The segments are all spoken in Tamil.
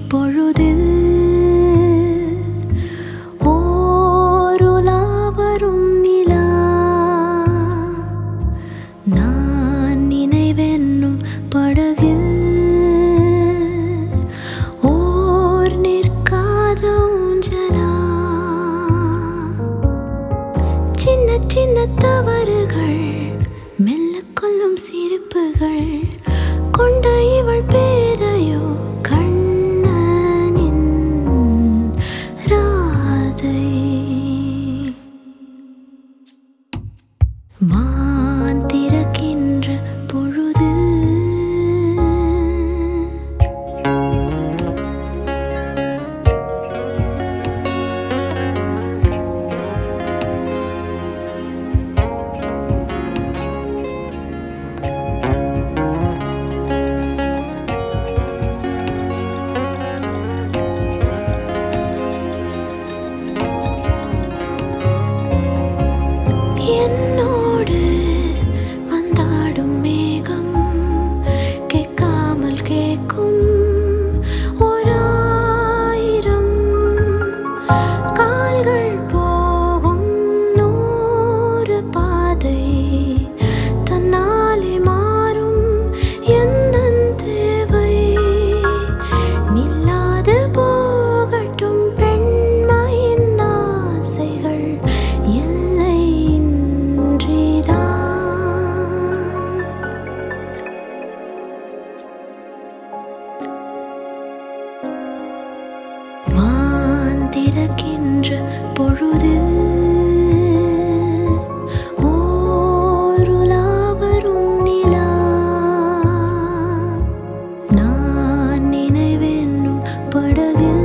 பொழுதில் ஓருலா வரும் நிலா நான் நினைவென்னும் படகில் ஓர் நிற்காத ஊஞ்சலா சின்ன சின்ன தவறுகள் மெல்ல கொல்லும் சிரிப்புகள் கொண்ட இவள் பேதையோ கண்ணனின் ராதை வான் திறக்கின்ற பொழுது என்னோடு வந்தாடும் மேகம் கேட்காமல் கேட்கும் ஓராயிரம் கால்கள் போகும் நூறு பாதை தன்னாலே மாறும் எந்தன் தேவை நில்லாது போகட்டும் பெண்மையின் ஆசைகள் எல்லையின்றிதான் வான் திறக்கின்ற பொழுது ஓருலா வரும் நிலா நான் நினைவென்னும் படகில்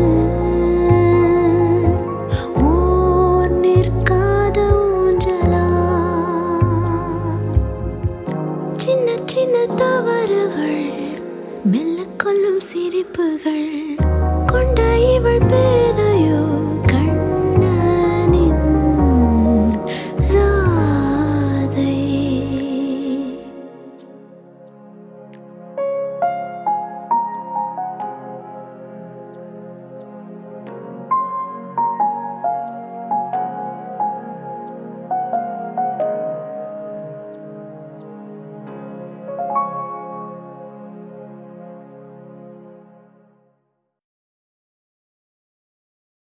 ஓர் நிற்காத ஊஞ்சலா சின்ன சின்ன தவறுகள் மெல்ல கொல்லும் சிரிப்புகள் கொண்ட இவள் பேர்